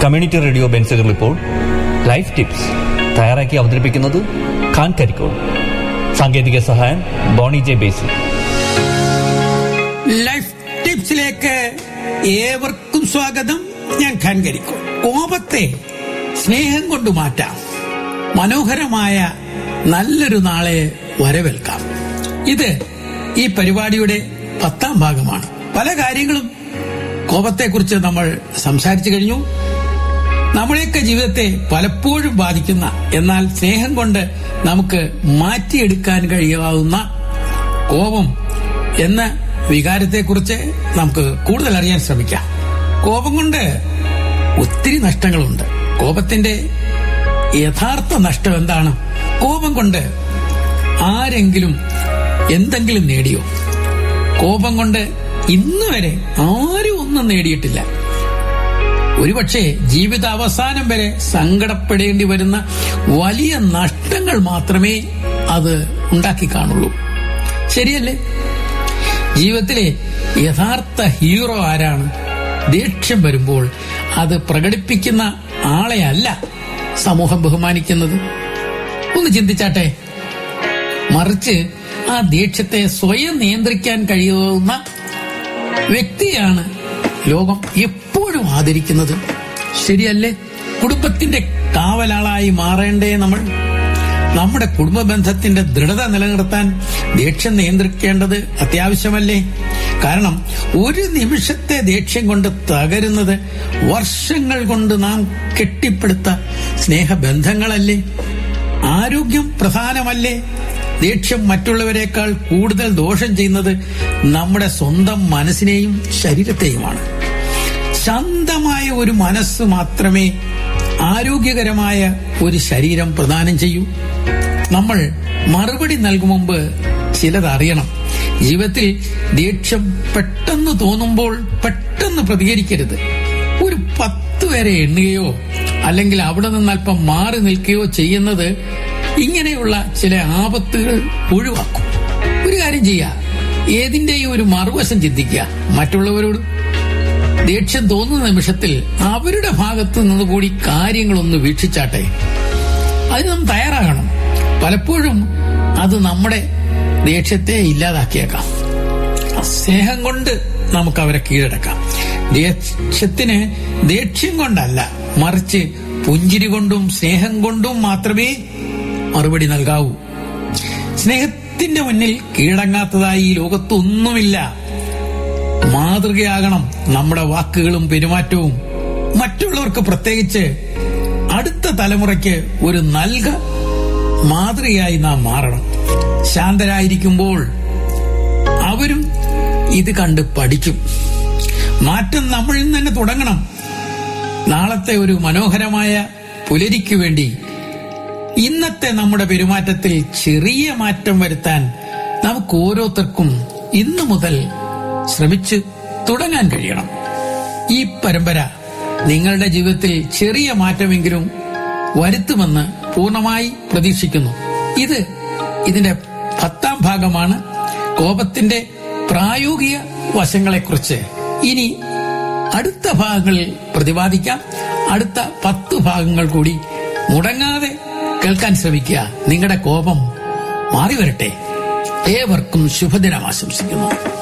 community radio ബെൻസുകൾ ഇപ്പോൾ life tips തയ്യാറാക്കി അവതരിപ്പിക്കുന്നത് ഖാൻ കരിക്കോൾ സാങ്കേതിക സഹായം ബോണി ജെ ബേസി ലൈഫ് ടിപ്സിലേക്ക് ഏവർക്കും സ്വാഗതം ഞാൻ ഖാൻ കരിക്കോൾ കോപത്തെ സ്നേഹം കൊണ്ട് മാറ്റാം മനോഹരമായ നല്ലൊരു നാളെ വരവേൽക്കാം ഇത് ഈ പരിപാടിയുടെ പത്താം ഭാഗമാണ് പല കാര്യങ്ങളും കോപത്തെക്കുറിച്ച് നമ്മൾ സംസാരിച്ചു കഴിഞ്ഞു നമ്മുടെയൊക്കെ ജീവിതത്തെ പലപ്പോഴും ബാധിക്കുന്ന എന്നാൽ സ്നേഹം കൊണ്ട് നമുക്ക് മാറ്റിയെടുക്കാൻ കഴിയാവുന്ന കോപം എന്ന വികാരത്തെക്കുറിച്ച് നമുക്ക് കൂടുതൽ അറിയാൻ ശ്രമിക്കാം കോപം കൊണ്ട് ഒത്തിരി നഷ്ടങ്ങളുണ്ട് കോപത്തിന്റെ യഥാർത്ഥ നഷ്ടം എന്താണ് കോപം കൊണ്ട് ആരെങ്കിലും എന്തെങ്കിലും നേടിയോ കോപം കൊണ്ട് ഇന്ന് വരെ ആരും ഒന്നും നേടിയിട്ടില്ല ഒരുപക്ഷെ ജീവിത അവസാനം വരെ സങ്കടപ്പെടേണ്ടി വരുന്ന വലിയ നഷ്ടങ്ങൾ മാത്രമേ അത് ഉണ്ടാക്കി കാണുള്ളൂ ശരിയല്ലേ ജീവിതത്തിലെ യഥാർത്ഥ ഹീറോ ആരാണ് ദേഷ്യം വരുമ്പോൾ അത് പ്രകടിപ്പിക്കുന്ന ആളെ അല്ല സമൂഹം ബഹുമാനിക്കുന്നത് ഒന്ന് ചിന്തിച്ചാട്ടെ മറിച്ച് ആ ദേഷ്യത്തെ സ്വയം നിയന്ത്രിക്കാൻ കഴിയുന്ന വ്യക്തിയാണ് ലോകം എപ്പോഴും ആദരിക്കുന്നത് ശരിയല്ലേ കുടുംബത്തിന്റെ കാവലാളായി മാറേണ്ടേ നമ്മൾ നമ്മുടെ കുടുംബ ബന്ധത്തിന്റെ ദൃഢത നിലനിർത്താൻ ദേഷ്യം നിയന്ത്രിക്കേണ്ടത് അത്യാവശ്യമല്ലേ കാരണം ഒരു നിമിഷത്തെ ദേഷ്യം കൊണ്ട് തകരുന്നത് വർഷങ്ങൾ കൊണ്ട് നാം കെട്ടിപ്പടുത്ത സ്നേഹബന്ധങ്ങളല്ലേ ആരോഗ്യം പ്രധാനമല്ലേ ദേഷ്യം മറ്റുള്ളവരെക്കാൾ കൂടുതൽ ദോഷം ചെയ്യുന്നത് നമ്മുടെ സ്വന്തം മനസ്സിനെയും ശരീരത്തെയുമാണ് ശാന്തമായ ഒരു മനസ്സ് മാത്രമേ ആരോഗ്യകരമായ ഒരു ശരീരം പ്രദാനം ചെയ്യൂ നമ്മൾ മറുപടി നൽകും മുമ്പ് ചിലത് അറിയണം ജീവിതത്തിൽ ദേഷ്യം പെട്ടെന്ന് തോന്നുമ്പോൾ പെട്ടെന്ന് പ്രതികരിക്കരുത് ഒരു പത്ത് വരെ എണ്ണുകയോ അല്ലെങ്കിൽ അവിടെ നിന്ന് അല്പം മാറി നിൽക്കുകയോ ചെയ്യുന്നത് ഇങ്ങനെയുള്ള ചില ആപത്തുകൾ ഒഴിവാക്കും ഒരു കാര്യം ചെയ്യുക ഏതിന്റെയും ഒരു മറുവശം ചിന്തിക്കുക മറ്റുള്ളവരോട് ദേഷ്യം തോന്നുന്ന നിമിഷത്തിൽ അവരുടെ ഭാഗത്തു നിന്ന് കൂടി കാര്യങ്ങളൊന്ന് വീക്ഷിച്ചാട്ടെ അതിന് നാം തയ്യാറാകണം പലപ്പോഴും അത് നമ്മുടെ ദേഷ്യത്തെ ഇല്ലാതാക്കിയേക്കാം സ്നേഹം കൊണ്ട് നമുക്ക് അവരെ കീഴടക്കാം ദേഷ്യത്തിന് ദേഷ്യം കൊണ്ടല്ല മറിച്ച് പുഞ്ചിരി കൊണ്ടും സ്നേഹം കൊണ്ടും മാത്രമേ മറുപടി നൽകാവൂ സ്നേഹത്തിന്റെ മുന്നിൽ കീഴടങ്ങാത്തതായി ഈ ലോകത്തൊന്നുമില്ല മാതൃകയാകണം നമ്മുടെ വാക്കുകളും പെരുമാറ്റവും മറ്റുള്ളവർക്ക് പ്രത്യേകിച്ച് അടുത്ത തലമുറയ്ക്ക് ഒരു നൽക മാതൃകയായി നാം മാറണം ശാന്തരായിരിക്കുമ്പോൾ അവരും ഇത് കണ്ട് പഠിക്കും മാറ്റം നമ്മളിൽ നിന്ന് തന്നെ തുടങ്ങണം നാളത്തെ ഒരു മനോഹരമായ പുലരിക്കു വേണ്ടി ഇന്നത്തെ നമ്മുടെ പെരുമാറ്റത്തിൽ ചെറിയ മാറ്റം വരുത്താൻ നമുക്ക് ഓരോരുത്തർക്കും ഇന്നു മുതൽ ശ്രമിച്ച് തുടങ്ങാൻ കഴിയണം ഈ പരമ്പര നിങ്ങളുടെ ജീവിതത്തിൽ ചെറിയ മാറ്റമെങ്കിലും വരുത്തുമെന്ന് പൂർണ്ണമായി പ്രതീക്ഷിക്കുന്നു ഇത് ഇതിന്റെ പത്താം ഭാഗമാണ് കോപത്തിന്റെ പ്രായോഗിക വശങ്ങളെക്കുറിച്ച് ഇനി അടുത്ത ഭാഗങ്ങളിൽ പ്രതിപാദിക്കാം അടുത്ത പത്ത് ഭാഗങ്ങൾ കൂടി മുടങ്ങാതെ കേൾക്കാൻ ശ്രമിക്കുക നിങ്ങളുടെ കോപം മാറി വരട്ടെ ഏവർക്കും ശുഭദിനം ആശംസിക്കുന്നു